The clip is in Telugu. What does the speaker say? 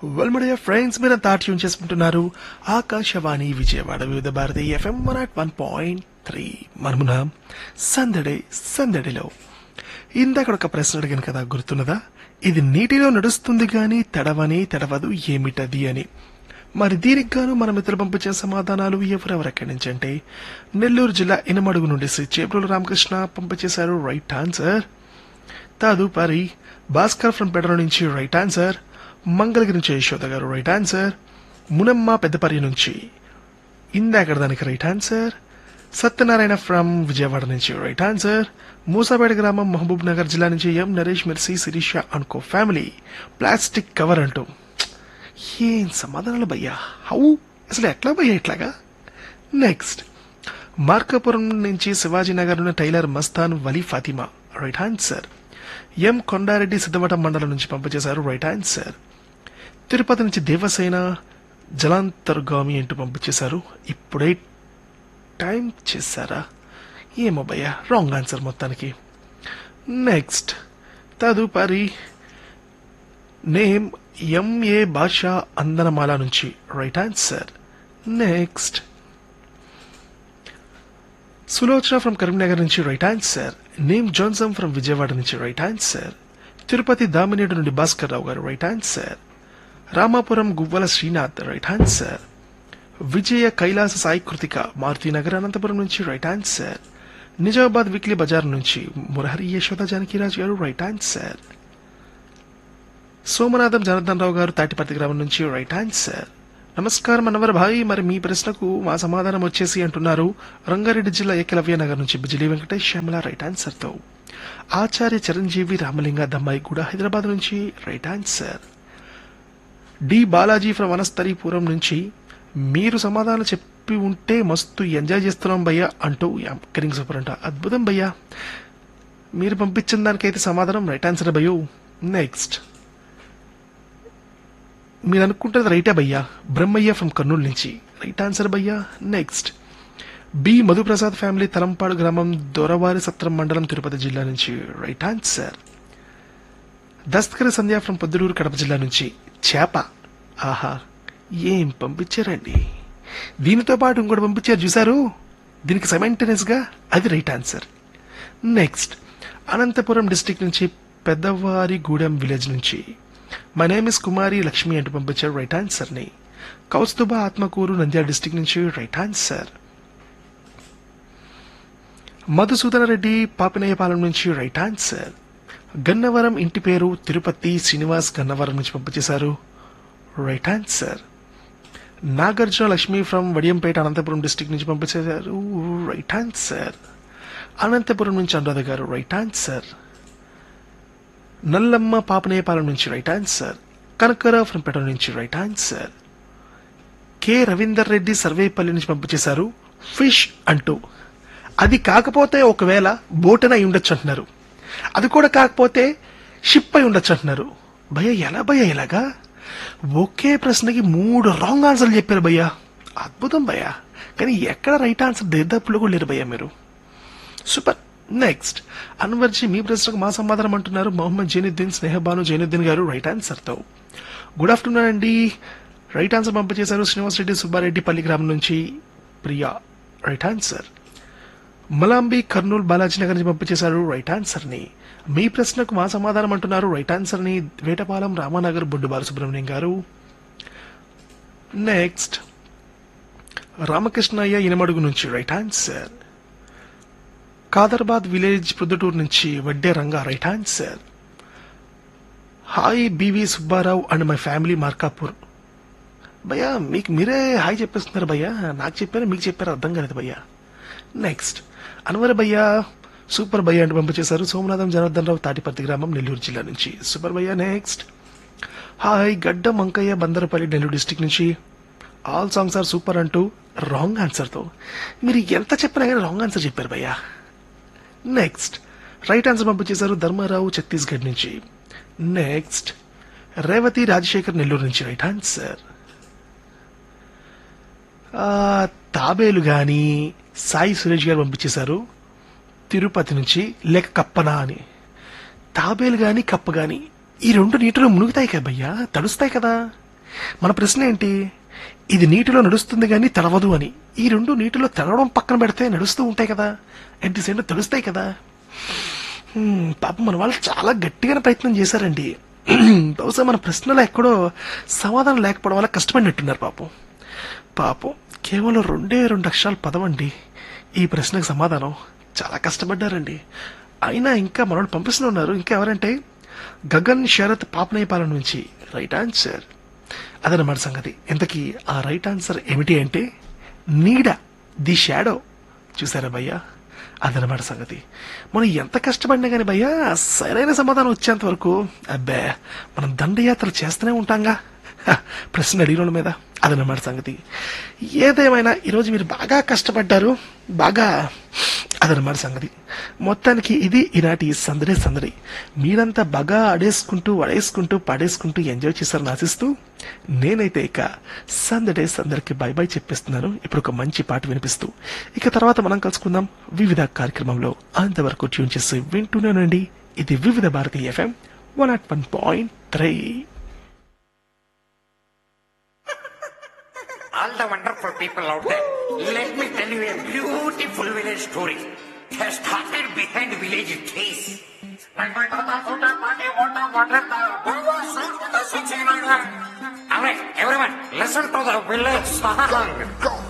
వెల్మడియా ఫ్రెండ్స్ మీరు ట్యూన్ చేసుకుంటున్నారు Akashvani Vijayawada Vividh Bharati FM one naught one point three మనమున సందడే సందడిలో ఇందాక ఒక ప్రశ్న అడిగాను కదా గుర్తున్నదా ఇది నీటిలో నడుస్తుంది గాని తడవని తడవదు ఏమిటది అని మరి దీనికి గాను మన మిత్రులు పంపించే సమాధానాలు ఎవరెవరెక్కడి నుంచి అంటే నెల్లూరు జిల్లా ఇనమడుగు నుండి శ్రీ చేపూరు రామకృష్ణ పంపించేశారు రైట్ ఆన్సర్ తదుపరి భాస్కర్ ఫ్రం పెడర నుంచి రైట్ ఆన్సర్ మంగళగిరి నుంచి యశోద గారు రైట్ ఆన్సర్ మునమ్మ పెద్దపర్రి నుంచి ఇందాక దానికి right answer Satyanarayana from Vijayawada నుంచి రైట్ ఆన్సర్ మూసాపేట గ్రామం మహబూబ్ నగర్ జిల్లా నుంచి ఎం నరేష్ మెర్సీ శిరీష అనుకో ఫ్యామిలీ ప్లాస్టిక్ కవర్ అంటూ ఏం సమాధానాలు భయ్యా హౌ అసలు ఎట్లా భయ్యా ఇట్లాగా నెక్స్ట్ మార్కాపురం నుంచి శివాజీ నగర్ నుండి tailor Mastan Vali Fatima right answer M Kondareddy Siddhavatam మండలం నుంచి పంపించేశారు రైట్ ఆన్సర్ తిరుపతి నుంచి దేవసేన జలాంతర్గామి అంటూ పంపించేశారు ఇప్పుడే టైం చేశారా ఏమో భయ్యా రాంగ్ ఆన్సర్ మొత్తానికి నెక్స్ట్ తదుపరి నేమ్ ఎంఏ భాష అందనమాల నుంచి right answer next Sulochana from Karimnagar నుంచి right answer name Johnson from Vijayawada నుంచి రైట్ ఆన్సర్ తిరుపతి దామినేడు నుండి Bhaskar Rao garu right answer Ramapuram Guvvala Srinath right answer Vijaya Kailasa Sai Kruthika Maruthinagar Anantapuram నుంచి right answer Nizamabad weekly bazaar నుంచి మురహరి యశోద జానకిరాజు గారు రైట్ ఆన్సర్ సోమనాథం జనార్దన్ రావు గారు తాటిపర్తి గ్రామం నుంచి రైట్ ఆన్సర్ నమస్కారం అన్నవర్ భాయ్ మరి మీ ప్రశ్నకు మా సమాధానం వచ్చేసి అంటున్నారు రంగారెడ్డి జిల్లా ఏకలవ్య నగర్ నుంచి బిజిలీ వెంకటేష్ శ్యామల రైట్ ఆన్సర్ తో ఆచార్య చిరంజీవి రామలింగ దమ్మాయి కూడా హైదరాబాద్ నుంచి right answer D Balaji from Vanasthalipuram నుంచి మీరు సమాధానం చెప్పి ఉంటే మస్తు ఎంజాయ్ చేస్తున్నాం భయ్యా అంటూ యాంకరింగ్ సూపర్ అంట అద్భుతం భయ్యా మీరు పంపించిన దానికైతే సమాధానం రైట్ ఆన్సర్ భయ్యో నెక్స్ట్ మీరు అనుకుంటుంది రైటే భయ్యా బ్రహ్మయ్య ఫ్రమ్ కర్నూలు నుంచి రైట్ ఆన్సర్ భయ్యా next B Madhuprasad family Talampadu గ్రామం దొరవారి సత్రం మండలం తిరుపతి జిల్లా నుంచి right answer Dastakari Sandhya from Proddatur Kadapa జిల్లా నుంచి చేప ఆహా ఏం పంపించారండి దీనితో పాటు ఇంకోటి పంపించారు చూసారు దీనికి సైమెంటేనియస్ గా అది right answer next Anantapuram district నుంచి పెద్దవారి గూడెం విలేజ్ నుంచి my name is Kumari Lakshmi అంటూ పంపించారు రైట్ ఆన్సర్ ని కౌస్తుబా ఆత్మకూరు నంద్యాల డిస్టిక్ నుంచి రైట్ ఆన్సర్ మధుసూదన రెడ్డి పాపినయ్యపాలెం నుంచి రైట్ ఆన్సర్ గన్నవరం ఇంటి పేరు తిరుపతి శ్రీనివాస్ గన్నవరం నుంచి పంపించేశారు right answer Nagarjuna Lakshmi from Vadiyampeta Anantapuram district నుంచి పంపించేశారు రైట్ ఆన్సర్ అనంతపురం నుంచి అనురాధ గారు రైట్ ఆన్సర్ నల్లమ్మ పాపనేపాలెం నుంచి right answer Kanakarao from Peta నుంచి right answer K Ravinder Reddy Sarvepalli నుంచి పంపించేశారు ఫిష్ అంటూ అది కాకపోతే ఒకవేళ బోట్ అయి ఉండొచ్చు అంటున్నారు అది కూడా కాకపోతే షిప్ అయి ఉండొచ్చు అంటున్నారు భయ్య ఎలా భయ్య ఇలాగా ఒకే ప్రశ్నకి మూడు రాంగ్ ఆన్సర్లు చెప్పారు భయ్య అద్భుతం భయ్య కానీ ఎక్కడ రైట్ ఆన్సర్ దరిదాపులో కూడా లేరు భయ్య మీరు సూపర్ నెక్స్ట్ అన్వర్జీ మీ ప్రశ్నకు మా సమాధానం అంటున్నారు మొహమ్మద్ జైనుద్దీన్ స్నేహబాను జైనుద్దీన్ గారు రైట్ ఆన్సర్ తో గుడ్ ఆఫ్టర్నూన్ అండి రైట్ ఆన్సర్ పంపించేశారు శ్రీనివాస్ రెడ్డి సుబ్బారెడ్డి పల్లి గ్రామం నుంచి ప్రియా రైట్ ఆన్సర్ మలాంబి కర్నూలు బాలాజీ నగర్ నుంచి పంపించేశారు రైట్ ఆన్సర్ ని మీ ప్రశ్నకు మా సమాధానం అంటున్నారు రైట్ ఆన్సర్ ని వేటపాలెం రామానగర్ బొడ్డు బాలసుబ్రహ్మణ్యం గారు నెక్స్ట్ రామకృష్ణయ్య ఇనమడుగు నుంచి right answer Kadarbad village Proddatur నుంచి Vadde Ranga right answer hi B V Subbarao and my family Markapur భయ్యా మీకు మీరే హాయ్ చెప్పేస్తున్నారు భయ్యా నాకు చెప్పారు మీకు చెప్పారు అర్థం కాలేదు భయ్యా నెక్స్ట్ అన్వర్ భయ్యా సూపర్ భయ్యా అంటూ పంపించేశారు సోమనాథం జనార్దన్ రావు తాటిపర్తి గ్రామం నెల్లూరు జిల్లా నుంచి సూపర్ భయ్యా next hi Gadda Mankaiah Bandarapalli Nellore district నుంచి ఆల్ సాంగ్స్ ఆర్ సూపర్ అంటూ రాంగ్ ఆన్సర్తో మీరు ఎంత చెప్పినా కానీ రాంగ్ ఆన్సర్ చెప్పారు భయ్యా నెక్స్ట్ రైట్ ఆన్సర్ పంపించేశారు ధర్మారావు ఛత్తీస్గఢ్ నుంచి నెక్స్ట్ రేవతి రాజశేఖర్ నెల్లూరు నుంచి రైట్ ఆన్సర్ తాబేలు గాని సాయి సురేష్ గారు పంపించేశారు తిరుపతి నుంచి లేక కప్పనా అని తాబేలు గాని కప్ప గాని ఈ రెండు నీటిలో మునుగుతాయి కదా భయ్యా తడుస్తాయి కదా మన ప్రశ్న ఏంటి ఇది నీటిలో నడుస్తుంది కానీ తడవదు అని ఈ రెండు నీటిలో తడవడం పక్కన పెడితే నడుస్తూ ఉంటాయి కదా అట్ ది సేమ్ తెలుస్తాయి కదా హ్మ్, పాపం మన వాళ్ళు చాలా గట్టిగానే ప్రయత్నం చేశారండి బహుశా మన ప్రశ్నలో ఎక్కడో సమాధానం లేకపోవడం వల్ల కష్టపడినట్టున్నారు పాపం పాపం కేవలం రెండే రెండు అక్షరాలు పదవండి ఈ ప్రశ్నకు సమాధానం చాలా కష్టపడ్డారండి అయినా ఇంకా మనోడు పంపిస్తూనే ఉన్నారు ఇంకా ఎవరంటే గగన్ శరత్ పాపనేపాలెం నుంచి రైట్ ఆన్సర్ అదనమాట సంగతి ఇంతకీ ఆ రైట్ ఆన్సర్ ఏమిటి అంటే నీడ ది షాడో చూసారా భయ్యా అదనమాట సంగతి మనం ఎంత కష్టపడినా కానీ భయ్యా సరైన సమాధానం వచ్చేంత వరకు అబ్బే మనం దండయాత్రలు చేస్తూనే ఉంటాంగా హ, ప్రశ్న అడిగిన మీద అదనమాట సంగతి ఏదేమైనా ఈరోజు మీరు బాగా కష్టపడ్డారు బాగా అదనమాట సంగతి మొత్తానికి ఇది ఈనాటి సందడే సందడి మీరంతా బాగా అడేసుకుంటూ వడేసుకుంటూ పడేసుకుంటూ ఎంజాయ్ చేశారని ఆశిస్తూ నేనైతే ఇక సందడే సందడికి బై బై చెప్పేస్తున్నాను ఇప్పుడు ఒక మంచి పాట వినిపిస్తూ ఇక తర్వాత మనం కలుసుకుందాం వివిధ కార్యక్రమంలో అంతవరకు ట్యూన్ చేసి వింటూనేనండి ఇది Vividh Bharati FM one naught one point three all the wonderful people out there, let me tell you a beautiful village story. It has started behind village trees. Alright, everyone, listen to the village song.